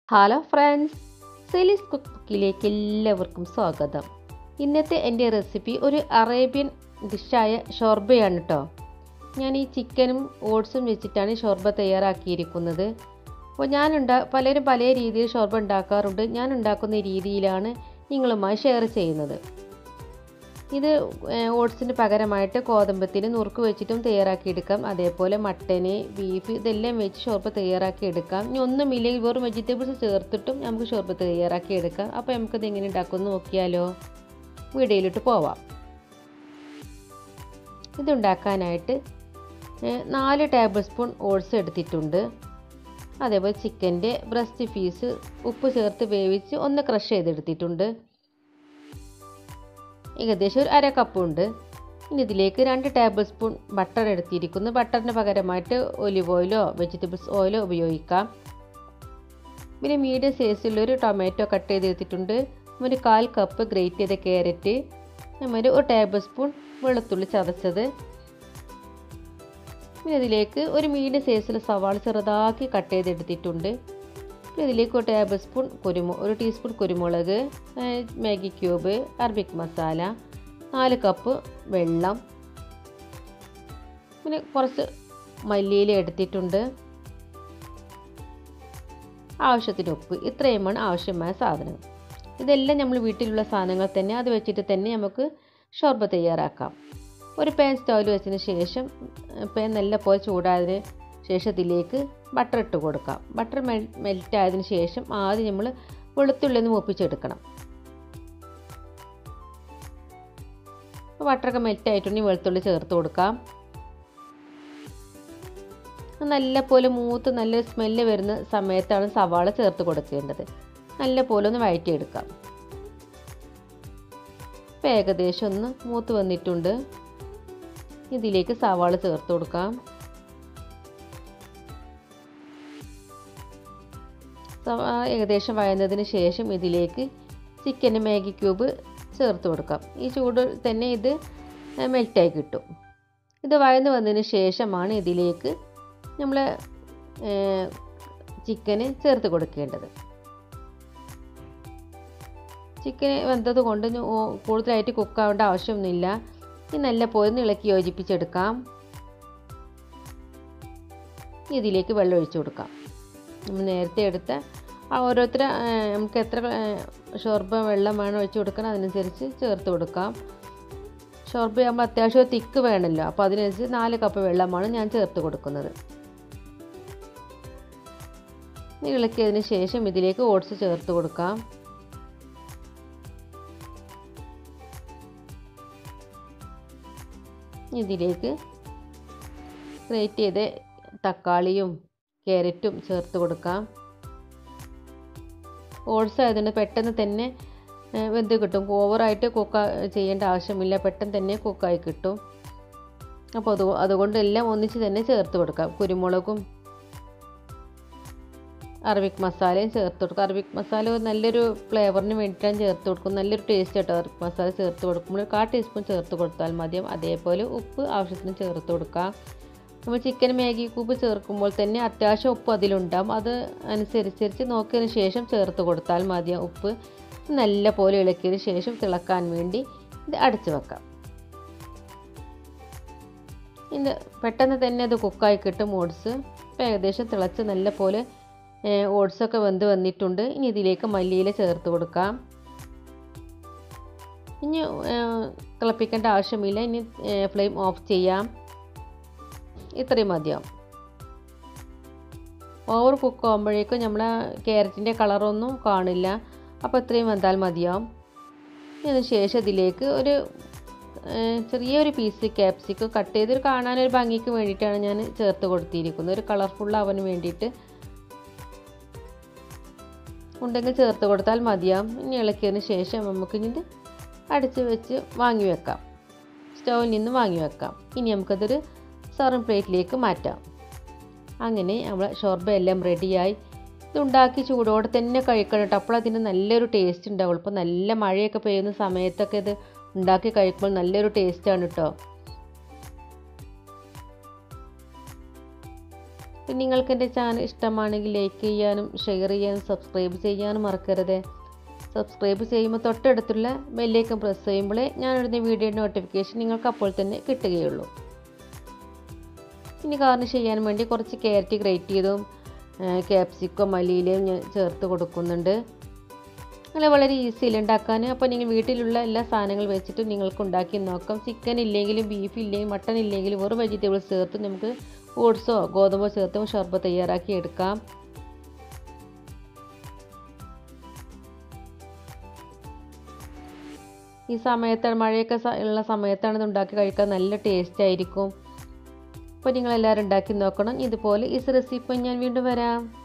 hello friends സെലീസ് cook ബുക്കിലേക്ക് എല്ലാവർക്കും സ്വാഗതം ഇന്നത്തെ എൻ്റെ റെസിപ്പി ഒരു അറേബ്യൻ ഡിഷായ ഷോർബയാണ് കേട്ടോ ഞാൻ ഈ ചിക്കനും ഓട്സും വെച്ചിട്ടാണ് ഷോർബ തയ്യാറാക്കിയിരിക്കുന്നത് അപ്പോൾ ഞാൻ ഉണ്ടാ പലരും പല രീതിയിൽ ഷോർബ ഉണ്ടാക്കാറുണ്ട് ഞാൻ ഉണ്ടാക്കുന്ന രീതിയിലാണ് നിങ്ങളുമായി ഷെയർ ചെയ്യുന്നത് ഇത് ഓട്സിന് പകരമായിട്ട് ഗോതമ്പത്തിന് നുറുക്ക് വെച്ചിട്ടും തയ്യാറാക്കിയെടുക്കാം അതേപോലെ മട്ടന് ബീഫ് ഇതെല്ലാം വെച്ച് ഷോർബ തയ്യാറാക്കിയെടുക്കാം ഇനി ഒന്നുമില്ലെങ്കിൽ വെറും വെജിറ്റബിൾസ് ചേർത്തിട്ടും നമുക്ക് ഷോർബ തയ്യാറാക്കിയെടുക്കാം അപ്പോൾ നമുക്കത് എങ്ങനെ ഉണ്ടാക്കുമെന്ന് നോക്കിയാലോ വീഡിയോയിലിട്ട് പോവാം ഇതുണ്ടാക്കാനായിട്ട് നാല് ടേബിൾ സ്പൂൺ ഓട്സ് എടുത്തിട്ടുണ്ട് അതേപോലെ ചിക്കൻ്റെ ബ്രസ്റ്റ് പീസ് ഉപ്പ് ചേർത്ത് വേവിച്ച് ഒന്ന് ക്രഷ് ചെയ്തെടുത്തിട്ടുണ്ട് ഏകദേശം ഒരു അര കപ്പുണ്ട് ഇനി ഇതിലേക്ക് രണ്ട് ടേബിൾ സ്പൂൺ ബട്ടർ എടുത്തിരിക്കുന്നു ബട്ടറിന് പകരമായിട്ട് ഒലിവ് ഓയിലോ വെജിറ്റബിൾസ് ഓയിലോ ഉപയോഗിക്കാം പിന്നെ മീഡിയം സൈസിലൊരു ടൊമാറ്റോ കട്ട് ചെയ്തെടുത്തിട്ടുണ്ട് ഒരു കാൽ കപ്പ് ഗ്രേറ്റ് ചെയ്ത ക്യാരറ്റ് ഒരു ഒരു ടേബിൾ സ്പൂൺ വെളുത്തുള്ളി ചതച്ചത് പിന്നെ ഇതിലേക്ക് ഒരു മീഡിയം സൈസിൽ സവാള ചെറുതാക്കി കട്ട് ചെയ്തെടുത്തിട്ടുണ്ട് പിന്നെ ഇതിലേക്ക് ഒരു ടേബിൾ സ്പൂൺ കുരുമു ഒരു ടീസ്പൂൺ കുരുമുളക് മാഗി ക്യൂബ് അറബിക് മസാല നാല് കപ്പ് വെള്ളം പിന്നെ കുറച്ച് മല്ലിയില എടുത്തിട്ടുണ്ട് ആവശ്യത്തിന് ഉപ്പ് ഇത്രയുമാണ് ആവശ്യമായ സാധനം ഇതെല്ലാം നമ്മൾ വീട്ടിലുള്ള സാധനങ്ങൾ തന്നെ അത് വെച്ചിട്ട് തന്നെ നമുക്ക് ഷോർബ തയ്യാറാക്കാം ഒരു പാൻ സ്റ്റൗവിൽ വെച്ചതിന് ശേഷം പാൻ നല്ല പോലെ ചൂടായതിന് ശേഷം ഇതിലേക്ക് ബട്ടർ ഇട്ട് കൊടുക്കാം ബട്ടർ മെൽ മെൽറ്റ് ആയതിനു ശേഷം ആദ്യം നമ്മൾ വെളുത്തുള്ളി ഒന്ന് മൂപ്പിച്ചെടുക്കണം ബട്ടറൊക്കെ മെൽറ്റ് ആയിട്ടുണ്ടെങ്കിൽ വെളുത്തുള്ളി ചേർത്ത് കൊടുക്കാം നല്ല പോലെ മൂത്ത് നല്ല സ്മെല്ല് വരുന്ന സമയത്താണ് സവാള ചേർത്ത് കൊടുക്കേണ്ടത് നല്ല പോലെ ഒന്ന് വഴറ്റിയെടുക്കാം ഇപ്പം ഏകദേശം ഒന്ന് മൂത്ത് വന്നിട്ടുണ്ട് ഇതിലേക്ക് സവാള ചേർത്ത് കൊടുക്കാം ഏകദേശം വഴന്നതിന് ശേഷം ഇതിലേക്ക് ചിക്കൻ മാഗി ക്യൂബ് ചേർത്ത് കൊടുക്കാം ഈ ചൂട് തന്നെ ഇത് മെൽറ്റായി കിട്ടും ഇത് വഴന്ന് വന്നതിന് ശേഷമാണ് ഇതിലേക്ക് നമ്മൾ ചിക്കന് ചേർത്ത് കൊടുക്കേണ്ടത് ചിക്കൻ വെന്തത് കൊണ്ട് കൂടുതലായിട്ട് കുക്കാവേണ്ട ആവശ്യമൊന്നുമില്ല ഇത് നല്ല പോലെ ഇളക്കി യോജിപ്പിച്ചെടുക്കാം ഇതിലേക്ക് വെള്ളം ഒഴിച്ചു കൊടുക്കാം നമ്മൾ നേരത്തെ എടുത്ത ആ ഓരോരുത്തർ നമുക്ക് എത്ര ഷോർബ വെള്ളം വേണം ഒഴിച്ച് കൊടുക്കണം അതിനനുസരിച്ച് ചേർത്ത് കൊടുക്കാം ഷോർബ ആകുമ്പോൾ അത്യാവശ്യം തിക്ക് വേണമല്ലോ അപ്പോൾ അതിനനുസരിച്ച് നാല് കപ്പ് വെള്ളമാണ് ഞാൻ ചേർത്ത് കൊടുക്കുന്നത് ഇളക്കിയതിന് ശേഷം ഇതിലേക്ക് ഓട്സ് ചേർത്ത് കൊടുക്കാം ഇതിലേക്ക് ഗ്രേറ്റ് ചെയ്ത് തക്കാളിയും ക്യാരറ്റും ചേർത്ത് കൊടുക്കാം ഓട്സ് ആയതുകൊണ്ട് പെട്ടെന്ന് തന്നെ വെന്ത് കിട്ടും ഓവറായിട്ട് കുക്ക ചെയ്യേണ്ട ആവശ്യമില്ല പെട്ടെന്ന് തന്നെ കുക്കായി കിട്ടും അപ്പോൾ അത് അതുകൊണ്ട് എല്ലാം ഒന്നിച്ച് തന്നെ ചേർത്ത് കൊടുക്കാം കുരുമുളകും അറബിക് മസാലയും ചേർത്ത് കൊടുക്കുക അറബിക് മസാല നല്ലൊരു ഫ്ലേവറിന് വേണ്ടിയിട്ടാണ് ചേർത്ത് കൊടുക്കും നല്ലൊരു ടേസ്റ്റ് കേട്ടോ അറബിക് മസാല ചേർത്ത് കൊടുക്കുമ്പോൾ കാ ടീസ്പൂൺ ചേർത്ത് കൊടുത്താൽ മതിയും അതേപോലെ ഉപ്പ് ആവശ്യത്തിന് ചേർത്ത് കൊടുക്കാം നമ്മൾ ചിക്കൻ മാഗി ക്യൂബ് ചേർക്കുമ്പോൾ തന്നെ അത്യാവശ്യം ഉപ്പ് അതിലുണ്ടാവും അത് അനുസരിച്ച് നോക്കിയതിന് ശേഷം ചേർത്ത് കൊടുത്താൽ മതിയാവും ഉപ്പ് നല്ല പോലെ ഇളക്കിയതിന് ശേഷം തിളക്കാൻ വേണ്ടി ഇത് അടച്ചു വെക്കാം ഇത് പെട്ടെന്ന് തന്നെ അത് കുക്കായി കിട്ടും ഓട്സ് ഇപ്പോൾ ഏകദേശം തിളച്ച് നല്ല പോലെ ഓട്സൊക്കെ വെന്ത് വന്നിട്ടുണ്ട് ഇനി ഇതിലേക്ക് മല്ലിയില ചേർത്ത് കൊടുക്കാം ഇനി തിളപ്പിക്കേണ്ട ആവശ്യമില്ല ഇനി ഫ്ലെയിം ഓഫ് ചെയ്യാം ഇത്രയും മതിയാവും ഓവർ കുക്ക് ആകുമ്പോഴേക്കും നമ്മുടെ ക്യാരറ്റിൻ്റെ കളറൊന്നും കാണില്ല അപ്പോൾ ഇത്രയും വന്നാൽ മതിയാവും അതിന് ശേഷം ഇതിലേക്ക് ഒരു ചെറിയൊരു പീസ് ക്യാപ്സിക്കം കട്ട് ചെയ്ത് കാണാനൊരു ഭംഗിക്ക് വേണ്ടിയിട്ടാണ് ഞാൻ ചേർത്ത് കൊടുത്തിരിക്കുന്നത് ഒരു കളർഫുൾ ആവാൻ വേണ്ടിയിട്ട് ഉണ്ടെങ്കിൽ ചേർത്ത് കൊടുത്താൽ മതിയാവും ഇനി ഇളക്കിയതിന് ശേഷം നമുക്ക് ഇനി അടച്ച് വെച്ച് വാങ്ങി വെക്കാം സ്റ്റൗവിൽ നിന്ന് വാങ്ങി വെക്കാം ഇനി നമുക്കതൊരു സർവ് പ്ലേറ്റിലേക്ക് മാറ്റാം അങ്ങനെ നമ്മൾ ഷോർബ എല്ലാം റെഡിയായി ഇതുണ്ടാക്കി ചൂടോടെ തന്നെ കഴിക്കണം കേട്ടോ അപ്പോൾ അതിന് നല്ലൊരു ടേസ്റ്റ് ഉണ്ടാവുള്ളൂ ഇപ്പോൾ നല്ല മഴയൊക്കെ പെയ്യുന്ന സമയത്തൊക്കെ ഇത് ഉണ്ടാക്കി കഴിക്കുമ്പോൾ നല്ലൊരു ടേസ്റ്റാണ് കേട്ടോ പിന്നെ നിങ്ങൾക്ക് എൻ്റെ ചാനൽ ഇഷ്ടമാണെങ്കിൽ ലൈക്ക് ചെയ്യാനും ഷെയർ ചെയ്യാനും സബ്സ്ക്രൈബ് ചെയ്യാനും മറക്കരുത് സബ്സ്ക്രൈബ് ചെയ്യുമ്പോൾ തൊട്ടടുത്തുള്ള ബെല്ലേക്കും പ്രസ് ചെയ്യുമ്പോഴേ ഞാനിടുന്ന വീഡിയോ നോട്ടിഫിക്കേഷൻ നിങ്ങൾക്ക് അപ്പോൾ തന്നെ കിട്ടുകയുള്ളൂ ഇനി ഗാർണിഷ് ചെയ്യാൻ വേണ്ടി കുറച്ച് ക്യാരറ്റ് ഗ്രേറ്റ് ചെയ്തും ക്യാപ്സിക്കോ മല്ലിയിലയും ഞാൻ ചേർത്ത് കൊടുക്കുന്നുണ്ട് അങ്ങനെ വളരെ ഈസിയിൽ ഉണ്ടാക്കാൻ അപ്പോൾ നിങ്ങൾ വീട്ടിലുള്ള എല്ലാ സാധനങ്ങൾ വെച്ചിട്ട് നിങ്ങൾക്ക് ഉണ്ടാക്കി നോക്കാം ചിക്കൻ ഇല്ലെങ്കിലും ബീഫ് ഇല്ലെങ്കിലും മട്ടൺ ഇല്ലെങ്കിലും വെറും വെജിറ്റബിൾസ് ചേർത്ത് നമുക്ക് ഓട്സോ ഗോതമ്പോ ചേർത്തും ഷർബത്ത് തയ്യാറാക്കി എടുക്കാം ഈ സമയത്താണ് മഴയൊക്കെ ഉള്ള സമയത്താണ് ഇത് ഉണ്ടാക്കി കഴിക്കാൻ നല്ല ടേസ്റ്റ് ആയിരിക്കും അപ്പോൾ നിങ്ങളെല്ലാവരും ഉണ്ടാക്കി നോക്കണം ഇതുപോലെ ഈ റെസിപ്പി ഞാൻ വീണ്ടും വരാം